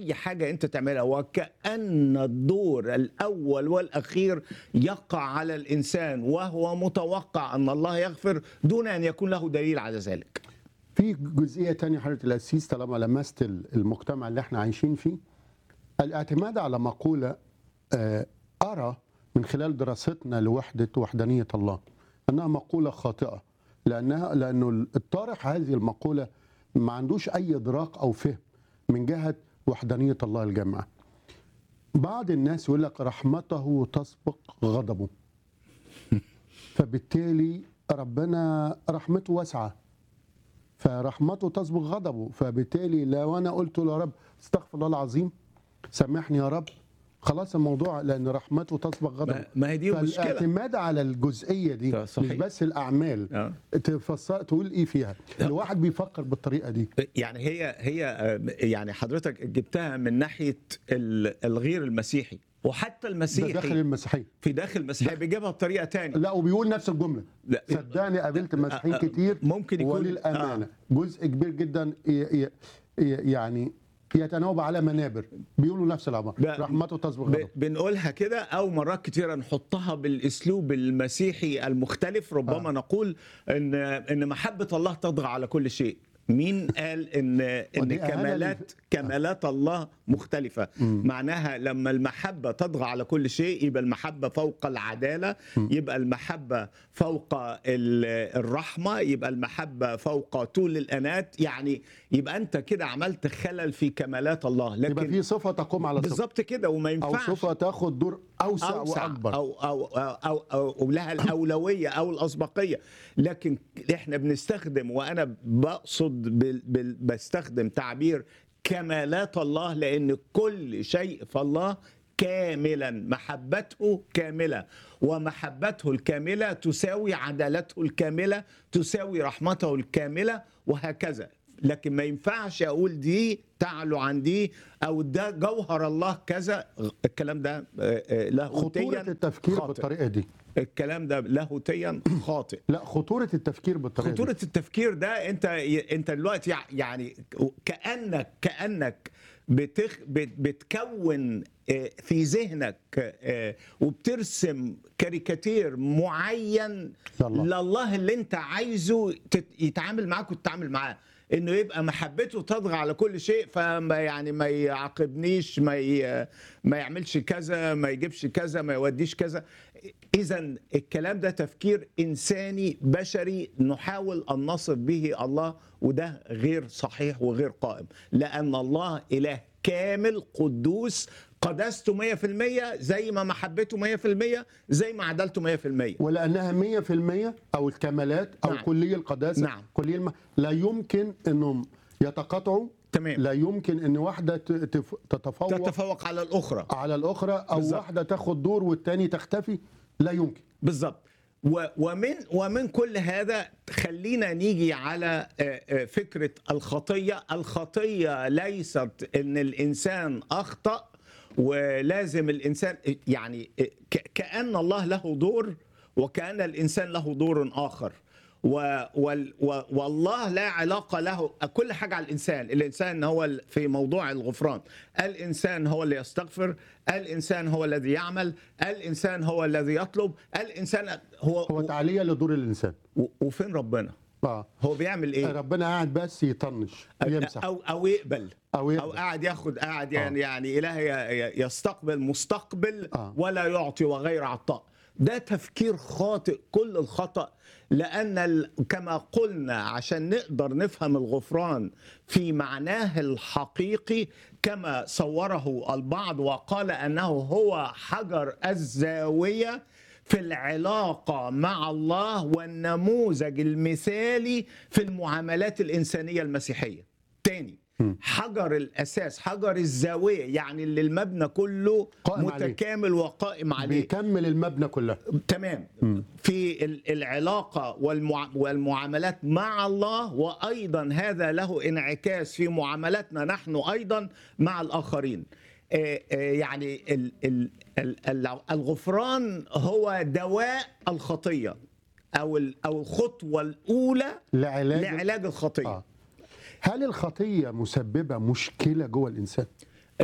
اي حاجه انت تعملها وكان الدور الاول والاخير يقع على الانسان وهو متوقع ان الله يغفر دون ان يكون له دليل على ذلك في جزئيه تانية حضرتك الاسيس طالما لمست المجتمع اللي احنا عايشين فيه الاعتماد على مقوله آه، ارى من خلال دراستنا لوحده وحدانيه الله انها مقوله خاطئه لانها لانه الطارح هذه المقوله ما عندوش اي ادراك او فهم من جهه وحدانيه الله الجامعه. بعض الناس يقول لك رحمته تسبق غضبه. فبالتالي ربنا رحمته واسعه فرحمته تسبق غضبه فبالتالي لو انا قلت له يا رب استغفر الله العظيم سامحني يا رب خلاص الموضوع لان رحمته تسبق غضبه ما- ما هي دي مشكلة. فالاعتماد على الجزئيه دي ده صحيح. مش بس الاعمال آه. تفسر تقول ايه فيها الواحد بيفكر بالطريقه دي يعني هي هي آه، يعني حضرتك جبتها من ناحيه ال- الغير المسيحي وحتى ده المسيحي داخل المسيحيه في داخل المسيحيه بيجيبها بطريقه تانية لا وبيقول نفس الجمله لا. صدقني قابلت مسيحيين آه، آه، كتير ممكن يكون- وللامانه جزء كبير جدا ي- ي- ي- يعني يتناوب على منابر بيقولوا نفس الامر لا. رحمته تسبق ب- غضبه بنقولها كده او مرات كتيره نحطها بالاسلوب المسيحي المختلف ربما آه. آه. نقول ان ان محبه الله تطغى على كل شيء مين قال ان ان ودي أهانة كمالات للف- كمالات الله مختلفه معناها لما المحبه تطغى على كل شيء يبقى المحبه فوق العداله يبقى المحبه فوق ال- الرحمه يبقى المحبه فوق طول الانات يعني يبقى انت كده عملت خلل في كمالات الله يبقى لكن في صفه تقوم على صفه بالظبط كده وما او ينفعش صفه تاخد دور اوسع, أوسع واكبر أو, أو, أو, أو, أو, أو لها الأولوية أو الأسبقية لكن إحنا بنستخدم وأنا بقصد بال بال بستخدم تعبير كمالات الله لأن كل شيء في الله كاملا محبته كاملة ومحبته الكاملة تساوي عدالته الكاملة تساوي رحمته الكاملة وهكذا لكن ما ينفعش اقول دي تعلو عن دي او ده جوهر الله كذا الكلام ده آه، آه، لاهوتيا خطوره التفكير خاطئ. بالطريقه دي الكلام ده لاهوتيا خاطئ لا خطوره التفكير بالطريقه خطورة دي التفكير ده انت انت دلوقتي يع- يعني كانك كانك بتخ بت- بتكون آه، في ذهنك آه، وبترسم كاريكاتير معين لله. لله اللي انت عايزه تت- يتعامل معاك وتتعامل معاه انه يبقى محبته تطغى على كل شيء فما يعني ما يعاقبنيش ما ي... ما يعملش كذا ما يجيبش كذا ما يوديش كذا اذا الكلام ده تفكير انساني بشري نحاول ان نصف به الله وده غير صحيح وغير قائم لان الله اله كامل قدوس قداسته 100% زي ما محبته 100% زي ما عدالته 100% ولانها 100% او الكمالات او نعم. كليه القداسه نعم. كليه الم... لا يمكن انهم يتقاطعوا تمام. لا يمكن ان واحده ت- تف- تتفوق تتفوق على الاخرى على الاخرى او بالظبط. واحده تاخد دور والتاني تختفي لا يمكن بالظبط و- ومن ومن كل هذا خلينا نيجي على آه، آه، فكره الخطيه، الخطيه ليست ان الانسان اخطا ولازم الانسان يعني ك- كان الله له دور وكان الانسان له دور اخر و وال و والله لا علاقة له كل حاجة على الإنسان الإنسان هو ال- في موضوع الغفران الإنسان هو اللي يستغفر الإنسان هو الذي يعمل الإنسان هو الذي يطلب الإنسان هو, هو تعليه لدور الانسان و- وفين ربنا اه هو بيعمل إيه ربنا قاعد بس يطنش يمسح أو أو يقبل أو يقبل. أو قاعد ياخد قاعد يعني يعني إله ي- ي- يستقبل مستقبل آه. ولا يعطي وغير عطاء ده تفكير خاطئ كل الخطأ لأن ال- كما قلنا عشان نقدر نفهم الغفران في معناه الحقيقي كما صوره البعض وقال أنه هو حجر الزاوية في العلاقة مع الله والنموذج المثالي في المعاملات الإنسانية المسيحية تاني حجر الأساس حجر الزاوية يعني اللي المبنى كله قائم عليه. متكامل وقائم عليه بيكمل المبنى كلها تمام في ال- العلاقة والمع... والمعاملات مع الله وأيضا هذا له انعكاس في معاملاتنا نحن أيضا مع الآخرين آه، آه، يعني ال... ال... ال... ال- الغفران هو دواء الخطية أو ال... أو الخطوة الأولى لعلاج لعلاج الخطية آه. هل الخطيه مسببه مشكله جوه الانسان